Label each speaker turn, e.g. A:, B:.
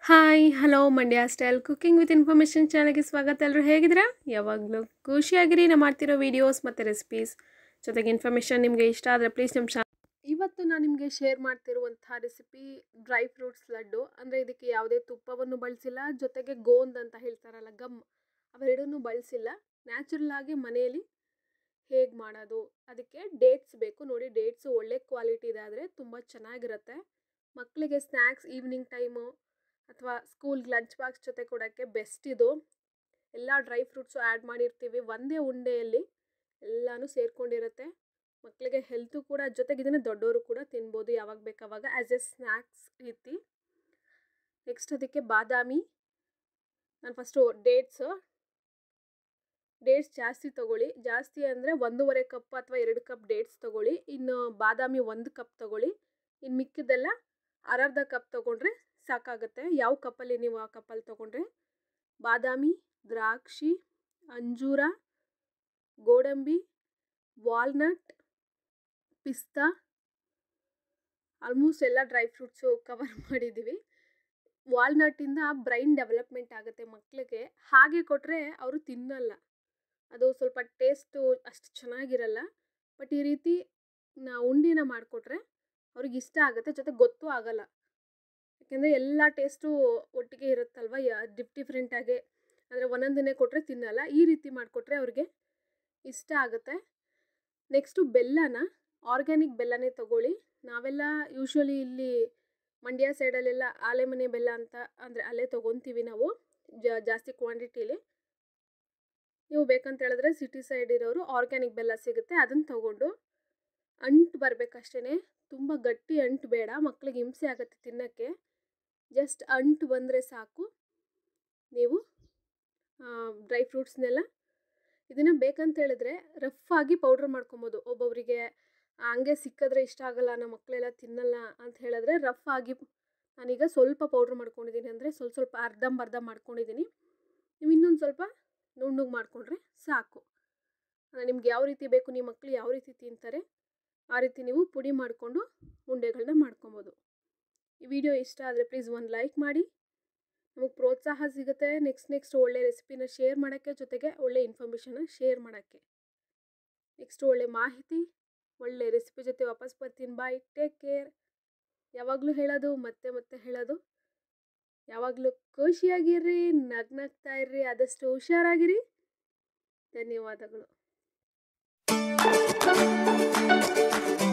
A: hi hello Mandya style cooking with information ಚಾನಲ್ಗೆ ಸ್ವಾಗತ ಎಲ್ಲರೂ ಹೇಗಿದ್ದೀರಾ ಯಾವಾಗಲೂ ಖುಷಿಯಾಗಿರಿ ನಾ ಮಾಡ್ತಿರೋ ವೀಡಿಯೋಸ್ ಮತ್ತು ರೆಸಿಪೀಸ್ ಜೊತೆಗೆ ಇನ್ಫಾರ್ಮೇಷನ್ ನಿಮಗೆ ಇಷ್ಟ ಆದರೆ ಪ್ಲೀಸ್ ನಮ್ಮ ಚಾ ಇವತ್ತು ನಾನು ನಿಮಗೆ ಶೇರ್ ಮಾಡ್ತಿರುವಂಥ ರೆಸಿಪಿ ಡ್ರೈ ಫ್ರೂಟ್ಸ್ ಲಡ್ಡು ಅಂದರೆ ಇದಕ್ಕೆ ಯಾವುದೇ ತುಪ್ಪವನ್ನು ಬಳಸಿಲ್ಲ ಜೊತೆಗೆ ಗೋಂದ್ ಅಂತ ಹೇಳ್ತಾರಲ್ಲ ಗಮ್ ಅವೆರಡನ್ನೂ ಬಳಸಿಲ್ಲ ನ್ಯಾಚುರಲ್ ಆಗಿ ಮನೆಯಲ್ಲಿ ಹೇಗೆ ಮಾಡೋದು ಅದಕ್ಕೆ ಡೇಟ್ಸ್ ಬೇಕು ನೋಡಿ ಡೇಟ್ಸು ಒಳ್ಳೆ ಕ್ವಾಲಿಟಿ ಇದಾದರೆ ತುಂಬ ಚೆನ್ನಾಗಿರುತ್ತೆ ಮಕ್ಕಳಿಗೆ ಸ್ನ್ಯಾಕ್ಸ್ ಈವ್ನಿಂಗ್ ಟೈಮು ಅಥವಾ ಸ್ಕೂಲ್ಗೆ ಲಂಚ್ ಬಾಕ್ಸ್ ಜೊತೆ ಕೊಡೋಕ್ಕೆ ಬೆಸ್ಟ್ ಇದು ಎಲ್ಲ ಡ್ರೈ ಫ್ರೂಟ್ಸು ಆ್ಯಡ್ ಮಾಡಿರ್ತೀವಿ ಒಂದೇ ಉಂಡೆಯಲ್ಲಿ ಎಲ್ಲನೂ ಸೇರಿಕೊಂಡಿರುತ್ತೆ ಮಕ್ಕಳಿಗೆ ಹೆಲ್ತು ಕೂಡ ಜೊತೆಗೆ ಇದನ್ನು ದೊಡ್ಡವರು ಕೂಡ ತಿನ್ಬೋದು ಯಾವಾಗ ಬೇಕಾವಾಗ ಆ್ಯಸ್ ಎ ಸ್ನ್ಯಾಕ್ಸ್ ರೀತಿ ನೆಕ್ಸ್ಟ್ ಅದಕ್ಕೆ ಬಾದಾಮಿ ನಾನು ಫಸ್ಟು ಡೇಟ್ಸು ಡೇಟ್ಸ್ ಜಾಸ್ತಿ ತೊಗೊಳ್ಳಿ ಜಾಸ್ತಿ ಅಂದರೆ ಒಂದೂವರೆ ಕಪ್ ಅಥವಾ ಎರಡು ಕಪ್ ಡೇಟ್ಸ್ ತೊಗೊಳ್ಳಿ ಇನ್ನು ಬಾದಾಮಿ ಒಂದು ಕಪ್ ತೊಗೊಳ್ಳಿ ಇನ್ನು ಮಿಕ್ಕಿದ್ದೆಲ್ಲ ಅರ್ಧ ಕಪ್ ತೊಗೊಂಡ್ರೆ ಸಾಕಾಗುತ್ತೆ ಯಾವ ಕಪ್ಪಲ್ಲಿ ನೀವು ಆ ಕಪ್ಪಲ್ಲಿ ತೊಗೊಂಡ್ರೆ ಬಾದಾಮಿ ದ್ರಾಕ್ಷಿ ಅಂಜೂರ ಗೋಡಂಬಿ ವಾಲ್ನಟ್ ಪಿಸ್ತಾ ಆಲ್ಮೋಸ್ಟ್ ಎಲ್ಲ ಡ್ರೈ ಫ್ರೂಟ್ಸು ಕವರ್ ಮಾಡಿದ್ದೀವಿ ವಾಲ್ನಟ್ಟಿಂದ ಬ್ರೈನ್ ಡೆವಲಪ್ಮೆಂಟ್ ಆಗುತ್ತೆ ಮಕ್ಕಳಿಗೆ ಹಾಗೆ ಕೊಟ್ಟರೆ ಅವರು ತಿನ್ನಲ್ಲ ಅದು ಸ್ವಲ್ಪ ಟೇಸ್ಟು ಅಷ್ಟು ಚೆನ್ನಾಗಿರಲ್ಲ ಬಟ್ ಈ ರೀತಿ ನಾ ಉಂಡಿನ ಮಾಡಿಕೊಟ್ರೆ ಅವ್ರಿಗೆ ಇಷ್ಟ ಆಗುತ್ತೆ ಜೊತೆ ಗೊತ್ತೂ ಆಗಲ್ಲ ಯಾಕೆಂದರೆ ಎಲ್ಲ ಟೇಸ್ಟು ಒಟ್ಟಿಗೆ ಇರುತ್ತಲ್ವ ಡಿಫ್ ಡಿಫ್ರೆಂಟಾಗಿ ಅಂದರೆ ಒಂದೊಂದನ್ನೇ ಕೊಟ್ಟರೆ ತಿನ್ನಲ್ಲ ಈ ರೀತಿ ಮಾಡಿಕೊಟ್ರೆ ಅವ್ರಿಗೆ ಇಷ್ಟ ಆಗುತ್ತೆ ನೆಕ್ಸ್ಟು ಬೆಲ್ಲನ ಆರ್ಗ್ಯಾನಿಕ್ ಬೆಲ್ಲನೇ ತೊಗೊಳ್ಳಿ ನಾವೆಲ್ಲ ಯೂಶ್ವಲಿ ಇಲ್ಲಿ ಮಂಡ್ಯ ಸೈಡಲ್ಲೆಲ್ಲ ಆಲೆಮನೆ ಬೆಲ್ಲ ಅಂತ ಅಂದರೆ ಅಲ್ಲೇ ತೊಗೊತೀವಿ ನಾವು ಜಾಸ್ತಿ ಕ್ವಾಂಟಿಟೀಲಿ ನೀವು ಬೇಕಂತ ಹೇಳಿದ್ರೆ ಸಿಟಿ ಸೈಡ್ ಇರೋರು ಆರ್ಗ್ಯಾನಿಕ್ ಬೆಲ್ಲ ಸಿಗುತ್ತೆ ಅದನ್ನು ತೊಗೊಂಡು ಅಂಟು ಬರಬೇಕಷ್ಟೇ ತುಂಬ ಗಟ್ಟಿ ಅಂಟು ಬೇಡ ಮಕ್ಕಳಿಗೆ ಹಿಂಸೆ ಆಗುತ್ತೆ ತಿನ್ನೋಕ್ಕೆ ಜಸ್ಟ್ ಅಂಟು ಬಂದರೆ ಸಾಕು ನೀವು ಡ್ರೈ ಫ್ರೂಟ್ಸ್ನೆಲ್ಲ ಇದನ್ನು ಬೇಕಂತ ಹೇಳಿದ್ರೆ ರಫ್ ಆಗಿ ಪೌಡ್ರ್ ಮಾಡ್ಕೊಬೋದು ಒಬ್ಬೊಬ್ಬರಿಗೆ ಹಂಗೆ ಸಿಕ್ಕಿದ್ರೆ ಇಷ್ಟ ಆಗಲ್ಲ ನಮ್ಮ ಮಕ್ಕಳೆಲ್ಲ ತಿನ್ನಲ್ಲ ಅಂತ ಹೇಳಿದ್ರೆ ರಫ್ ಆಗಿ ನಾನೀಗ ಸ್ವಲ್ಪ ಪೌಡ್ರ್ ಮಾಡ್ಕೊಂಡಿದ್ದೀನಿ ಅಂದರೆ ಸ್ವಲ್ಪ ಸ್ವಲ್ಪ ಅರ್ಧಂಬರ್ಧ ಮಾಡ್ಕೊಂಡಿದ್ದೀನಿ ನೀವು ಇನ್ನೊಂದು ಸ್ವಲ್ಪ ನುಣ್ಣಗೆ ಮಾಡಿಕೊಂಡ್ರೆ ಸಾಕು ನಿಮ್ಗೆ ಯಾವ ರೀತಿ ಬೇಕು ನಿಮ್ಮ ಮಕ್ಕಳು ಯಾವ ರೀತಿ ತಿಂತಾರೆ ಆ ರೀತಿ ನೀವು ಪುಡಿ ಮಾಡಿಕೊಂಡು ಉಂಡೆಗಳನ್ನ ಮಾಡ್ಕೊಬೋದು ಈ ವಿಡಿಯೋ ಇಷ್ಟ ಆದರೆ ಪ್ಲೀಸ್ ಒಂದು ಲೈಕ್ ಮಾಡಿ ನಮಗೆ ಪ್ರೋತ್ಸಾಹ ಸಿಗುತ್ತೆ ನೆಕ್ಸ್ಟ್ ನೆಕ್ಸ್ಟ್ ಒಳ್ಳೆ ರೆಸಿಪಿನ ಶೇರ್ ಮಾಡೋಕ್ಕೆ ಜೊತೆಗೆ ಒಳ್ಳೆ ಇನ್ಫಾರ್ಮೇಷನ್ನ ಶೇರ್ ಮಾಡೋಕ್ಕೆ ನೆಕ್ಸ್ಟ್ ಒಳ್ಳೆ ಮಾಹಿತಿ ಒಳ್ಳೆ ರೆಸಿಪಿ ಜೊತೆ ವಾಪಸ್ ಬರ್ತೀನಿ ಬಾಯ್ ಟೇಕ್ ಕೇರ್ ಯಾವಾಗಲೂ ಹೇಳೋದು ಮತ್ತೆ ಮತ್ತೆ ಹೇಳೋದು ಯಾವಾಗಲೂ ಖುಷಿಯಾಗಿರ್ರಿ ನಗ್ನಗ್ತಾ ಇರ್ರಿ ಆದಷ್ಟು ಹುಷಾರಾಗಿರಿ ಧನ್ಯವಾದಗಳು